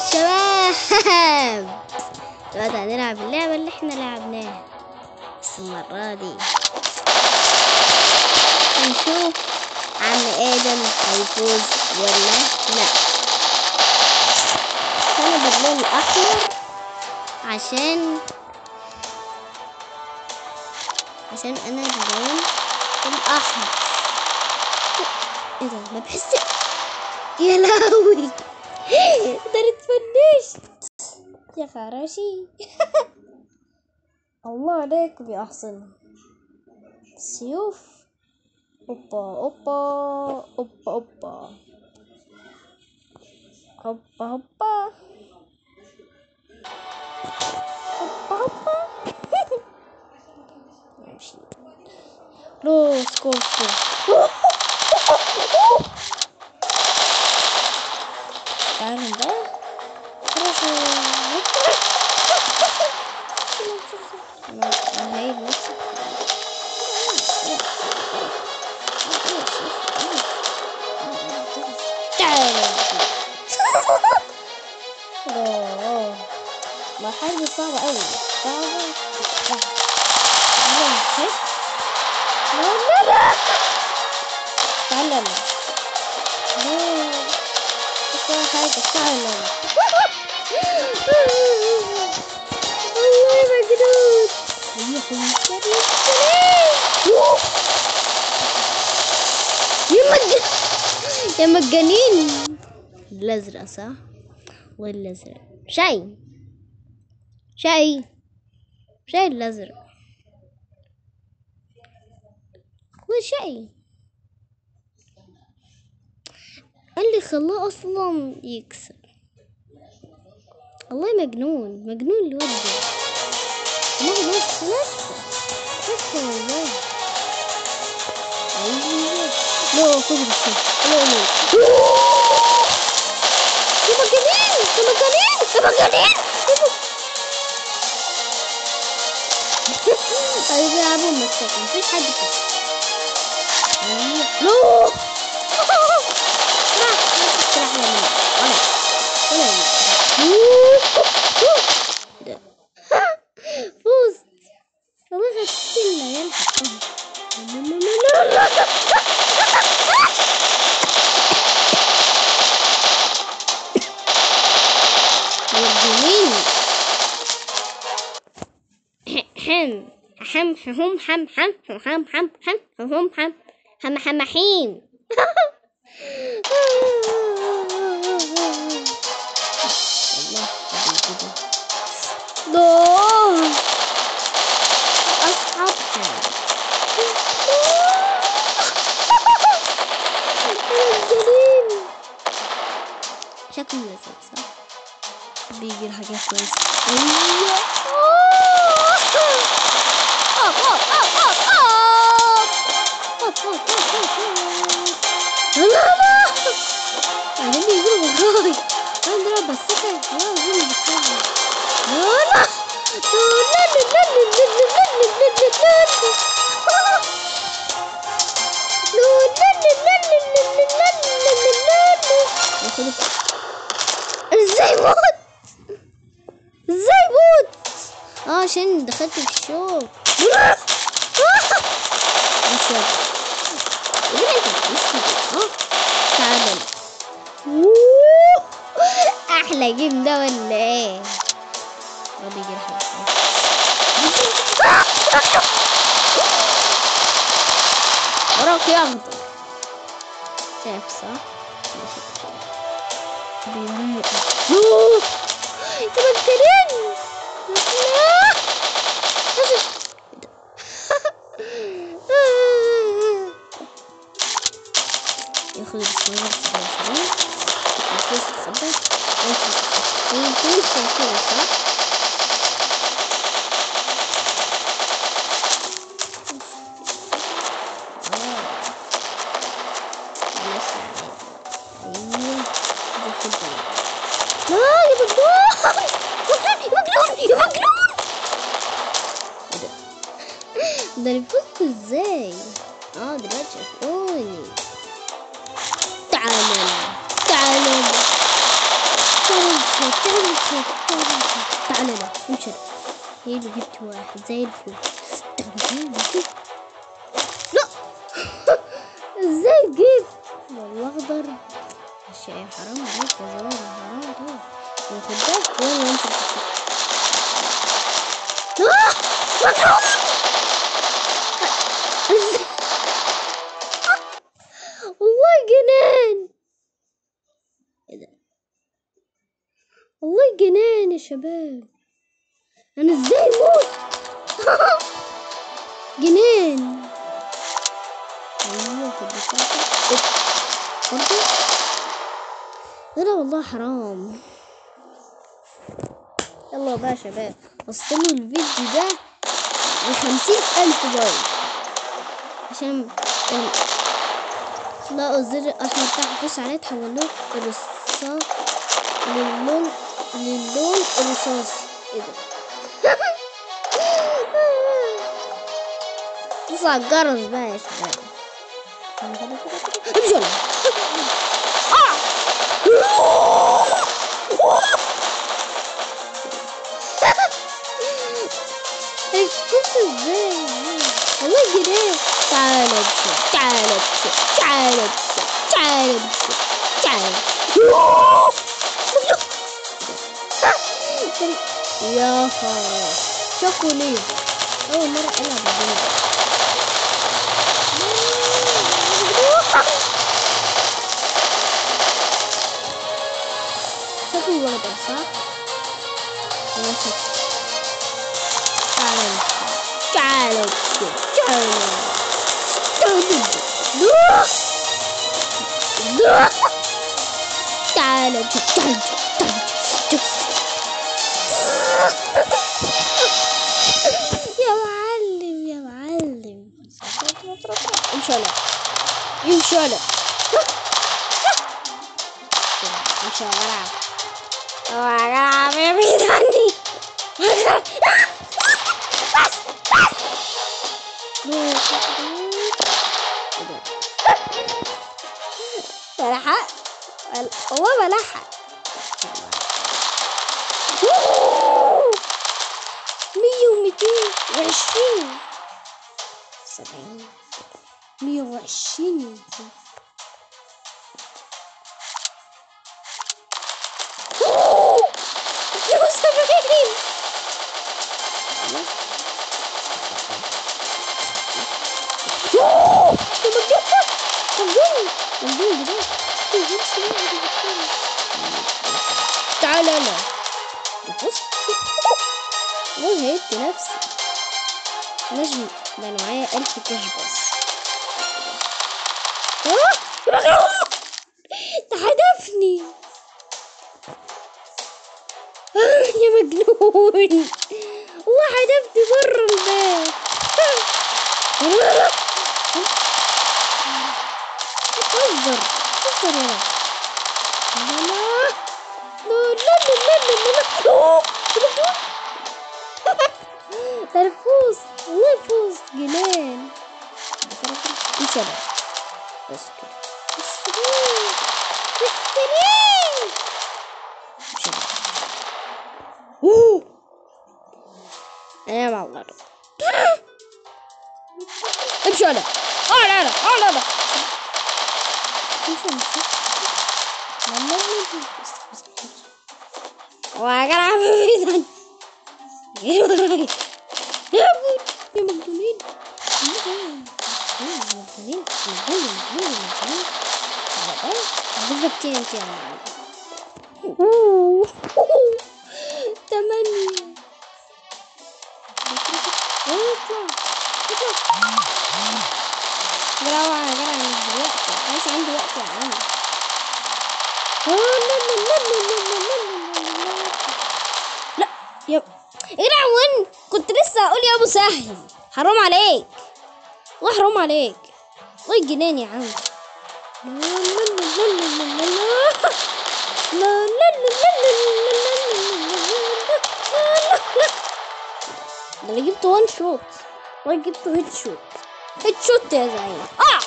شباب دلوقتي هنلعب اللعبة اللي احنا لعبناها بس المرة دي هنشوف عم آدم هيفوز ولا لا أنا باللون الأحمر عشان عشان أنا اللون الأحمر ايه ده ما بحس يا لهوي ده أنا اتفنشت يا فراشي الله عليكم يا أحسن سيوف اوبا اوبا اوبا اوبا هوبا هوبا هوبا هوبا نمشي لوس كوستو تعالوا بقى هاي نفس تعالوا مرحلة صعبة أوي صعبة تعالى لا لا لا تعالى لا بس حاجة تعالى والله مجنون يا مجنون يا مجانين الازرق صح ولا ازرق شاي شاي شاي الازرق وشاي اللي خلاه اصلا يكسب والله مجنون مجنون الواد ده والله ناس ناس ناس والله أيوة. لا خذ الشيء لا لا يا مجانين يا مجانين يا مجانين طيب يلعبوا مساكن مفيش حد كده لا لا ما تسرح لنا ولا ولا ده فوز والله غسلنا يلحق لا لا لا لا مجنونين حم حم هم حم حم حم حم حم هم حم حم حم حيم الله أصعب شكله لذيذ صح؟ بيجي الحاجات كويسة أيوة لا لا بعدين بيجروا وراي انا اضرب بس كده لا هم بيتكلموا لا لا ازاي موت ازاي موت اه عشان دخلت في الشوك اسود ايه انت اسود اه تعالى احلى جيم ده ولا ايه هو بيجي الحاجة وراك يا اخضر شايف صح بيموت يوه يا مجنون ياخد السنور سبعين يفوز الخبز ويفوز الخبز صح؟ لا يا مجنون يا مجنون يا مجنون ده انا فزت ازاي اه دلوقتي شافوني تعالى تعالى تعالى تعال تعال تعال لا امشي هي اللي جبت واحد زي الفل لا ازاي جبت والله اخضر الشيء حرام عليك يا زلمه حرام عليك واخد بالك وين انت والله جنان ايه ده والله جنان يا شباب انا ازاي موت جنان ايوه في البساطة برضه لا والله حرام يلا بقى يا شباب وصلوا الفيديو ده لخمسين ألف لايك عشان ال- تلاقوا الزر الأحمر تحت دوس عليه تحولوه الرصاص للون للون الرصاص ايه ده دوس على الجرس بقى يا شباب امشوا يلا. كنت ازاي والله جنيه تعال بشوف تعال بشوف تعال بشوف تعال بشوف تعال يا خلاص شوكوليه أول مرة ألعب بالجنيه شوفوا الوضع صح؟ ماشي تعالوا تعالوا تعالوا تعالوا تعالوا يا معلم يا معلم امشي على امشي على امشي على وقع بعيد عني بلحق هو بلحق مية وميتين وعشرين سبعين مية وعشرين مية وسبعين تعال انا بص وهيت نفسي نجم ده انا معايا ألف كاش بس آه! ده حدفني آه، يا مجنون والله حدفني بره الباب بتهزر بتهزر يا لا لا لا لا لا لا لا لا ده الفوز والله الفوز جنان ان شاء الله بس كده بس كده بس كده مش عارف. أوه. انا مع الله امشي على على على على على امشي على لا لا لا بس بس بس وأقرأ عميدا يا ابوي يا مجنونين مجنونين مجنونين مجنونين بالضبط انت يا معلم أوه. تمانية اطلع اطلع برافو على جدع مش دلوقتي مش عندي وقت يا عم لا لا لا لا لا لا لا لا لا لا يا ايه ده وين كنت لسه هقول يا ابو سهل حرام عليك والله حرام عليك والله الجنان يا عم لا لا لا لا لا لا لا لا لا ده انا جبت وان شوت والله جبت هيد شوت هيد شوت يا زعيم اه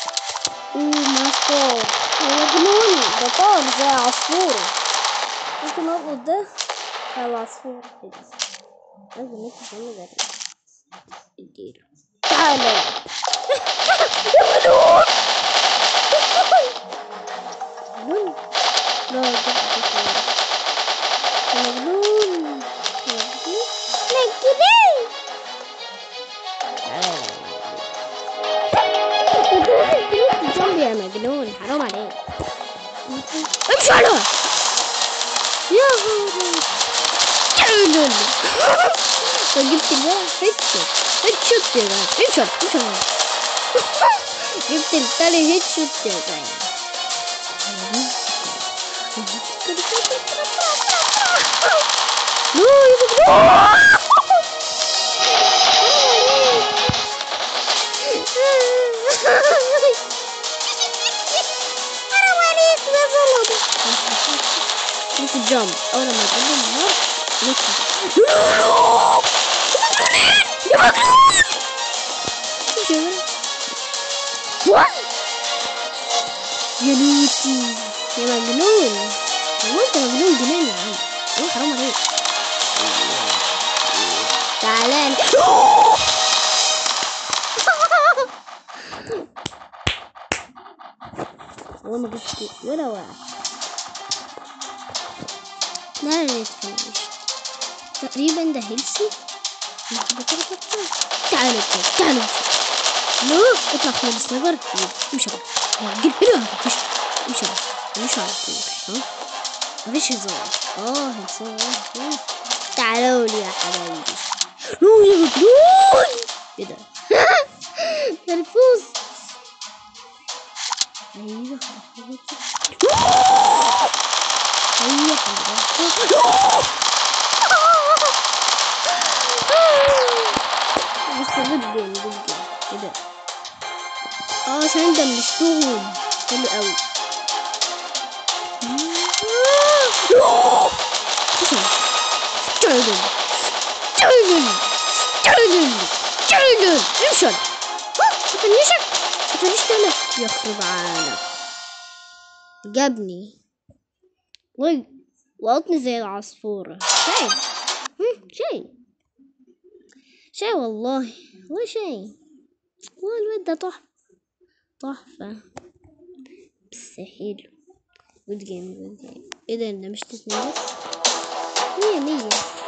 اوه ماستر يا مجنون ده طار زي عصفورة هلقط ده بتاع العصفور كده لازم نكتب هنا ده اديله تعالى يا مجنون مجنون لا ده مجنون مجنون مجنون الزومبي يا مجنون حرام عليك امشي على يا هاري تعالوا جبت الباب هيتشوت هيتشوت يا جماعة هيتشوت هيتشوت جبت التاني هيتشوت يا جماعة نو يا مجنون حرام عليك يا ظلمة ليك الجامب أول ما تقلل النار ليك يا مجنون يا لوتي يا مجنون هو انت مجنون جنان يا عم هو حرام عليك تعالى هو ما جبت ولا واحد لا لا يتفنش تقريبا ده هيلسي تعالوا تعالوا لو اطلع من السنايبر امشي بقى جيب حلو مش امشي بقى مش على طول ها مفيش هزار اه هزار تعالوا لي يا حبايبي نو يا مجنون ايه ده تلفوز ايوه ايوه بس جود جيم جود جيم ايه ده اه عشان ده مش توم حلو قوي جاردن جاردن جاردن جاردن امشي تفنشك تفنش انا يخرب عالك جابني وي لقطني زي العصفورة شاي شاي شاي والله والله شاي والله الواد ده تحفة تحفة بس حلو جود جيم جود جيم ايه ده ده مش تسمية بس مية مية